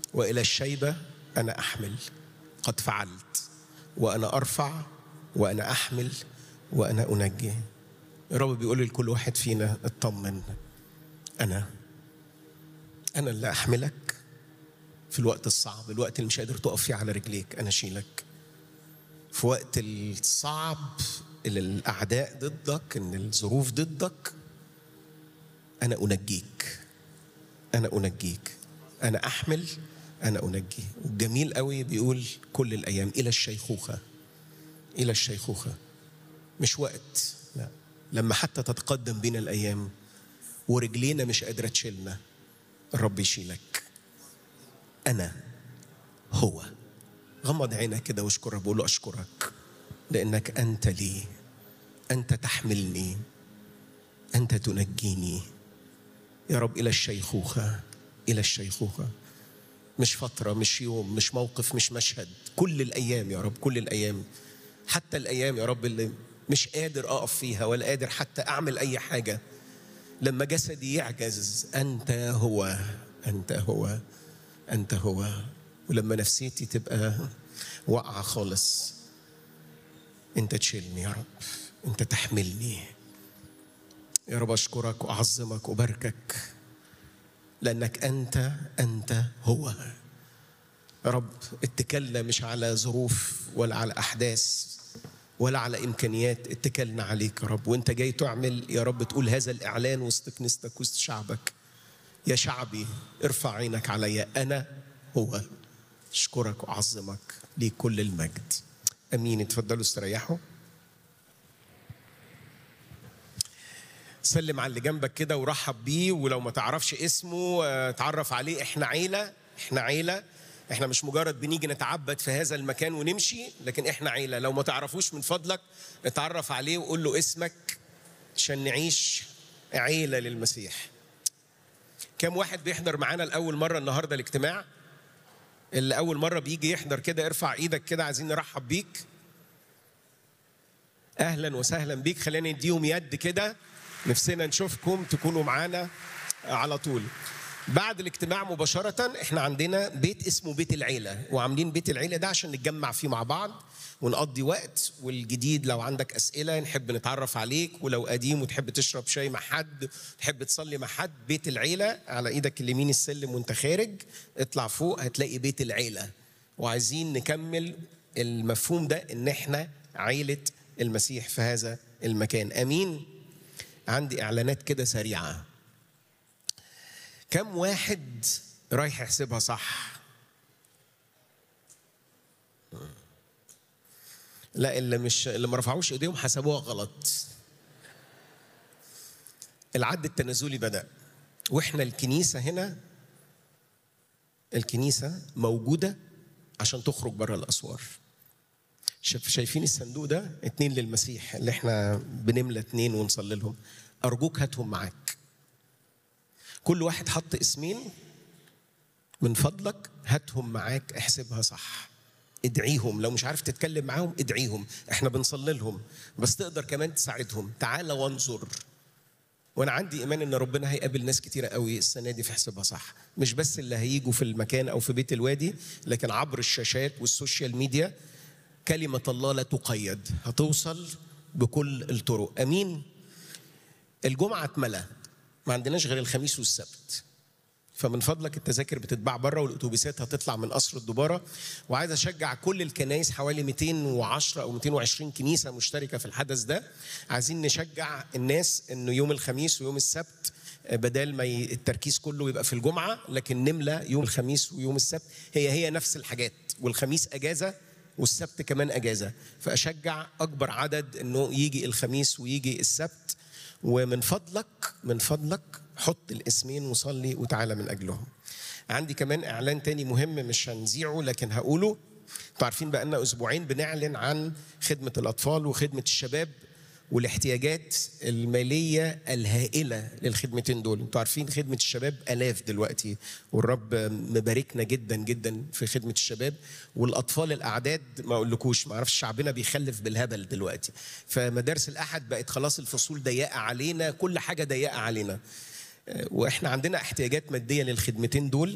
والى الشيبه انا احمل قد فعلت وانا ارفع وانا احمل وانا انجي الرب بيقول لكل واحد فينا اطمن انا انا اللي احملك في الوقت الصعب الوقت اللي مش قادر تقف فيه على رجليك انا اشيلك في وقت الصعب اللي الاعداء ضدك ان الظروف ضدك انا انجيك انا انجيك انا احمل انا انجي والجميل قوي بيقول كل الايام الى الشيخوخه الى الشيخوخه مش وقت لا لما حتى تتقدم بينا الايام ورجلينا مش قادره تشيلنا الرب يشيلك انا هو غمض عينك كده واشكر بقول له اشكرك لانك انت لي انت تحملني انت تنجيني يا رب الى الشيخوخه الى الشيخوخه مش فتره مش يوم مش موقف مش مشهد كل الايام يا رب كل الايام حتى الايام يا رب اللي مش قادر اقف فيها ولا قادر حتى اعمل اي حاجه لما جسدي يعجز انت هو انت هو انت هو ولما نفسيتي تبقى واقعه خالص انت تشيلني يا رب انت تحملني يا رب اشكرك واعظمك وباركك لانك انت انت هو يا رب اتكلنا مش على ظروف ولا على احداث ولا على امكانيات اتكلنا عليك يا رب وانت جاي تعمل يا رب تقول هذا الاعلان وسط كنيستك وسط شعبك يا شعبي ارفع عينك عليا انا هو اشكرك واعظمك ليك كل المجد امين اتفضلوا استريحوا سلم على اللي جنبك كده ورحب بيه ولو ما تعرفش اسمه آه، اتعرف عليه احنا عيله احنا عيله احنا مش مجرد بنيجي نتعبد في هذا المكان ونمشي لكن احنا عيله لو ما تعرفوش من فضلك اتعرف عليه وقول له اسمك عشان نعيش عيله للمسيح كم واحد بيحضر معانا لاول مره النهارده الاجتماع اللي اول مره بيجي يحضر كده ارفع ايدك كده عايزين نرحب بيك اهلا وسهلا بيك خلينا نديهم يد كده نفسنا نشوفكم تكونوا معانا على طول بعد الاجتماع مباشرة احنا عندنا بيت اسمه بيت العيلة وعاملين بيت العيلة ده عشان نتجمع فيه مع بعض ونقضي وقت والجديد لو عندك أسئلة نحب نتعرف عليك ولو قديم وتحب تشرب شاي مع حد تحب تصلي مع حد بيت العيلة على ايدك اليمين السلم وانت خارج اطلع فوق هتلاقي بيت العيلة وعايزين نكمل المفهوم ده ان احنا عيلة المسيح في هذا المكان امين عندي اعلانات كده سريعه كم واحد رايح يحسبها صح لا اللي مش اللي ما رفعوش ايديهم حسبوها غلط العد التنازلي بدا واحنا الكنيسه هنا الكنيسه موجوده عشان تخرج بره الاسوار شايف- شايفين الصندوق ده اتنين للمسيح اللي احنا بنملى اتنين ونصلي لهم ارجوك هاتهم معاك كل واحد حط اسمين من فضلك هاتهم معاك احسبها صح ادعيهم لو مش عارف تتكلم معاهم ادعيهم احنا بنصلي لهم بس تقدر كمان تساعدهم تعال وانظر وانا عندي ايمان ان ربنا هيقابل ناس كتيره قوي السنه دي في حسابها صح مش بس اللي هيجوا في المكان او في بيت الوادي لكن عبر الشاشات والسوشيال ميديا كلمه الله لا تقيد هتوصل بكل الطرق امين الجمعه اتملى ما عندناش غير الخميس والسبت فمن فضلك التذاكر بتتباع بره والاتوبيسات هتطلع من قصر الدباره وعايز اشجع كل الكنايس حوالي 210 او 220 كنيسه مشتركه في الحدث ده عايزين نشجع الناس انه يوم الخميس ويوم السبت بدل ما ي- التركيز كله يبقى في الجمعه لكن نملى يوم الخميس ويوم السبت هي هي نفس الحاجات والخميس اجازه والسبت كمان اجازه فاشجع اكبر عدد انه يجي الخميس ويجي السبت ومن فضلك من فضلك حط الاسمين وصلي وتعالى من اجلهم عندي كمان اعلان تاني مهم مش هنذيعه لكن هقوله انتوا عارفين بقى لنا اسبوعين بنعلن عن خدمه الاطفال وخدمه الشباب والاحتياجات الماليه الهائله للخدمتين دول انتوا عارفين خدمه الشباب الاف دلوقتي والرب مباركنا جدا جدا في خدمه الشباب والاطفال الاعداد ما اقولكوش ما اعرفش شعبنا بيخلف بالهبل دلوقتي فمدارس الاحد بقت خلاص الفصول ضيقه علينا كل حاجه ضيقه علينا واحنا عندنا احتياجات ماديه للخدمتين دول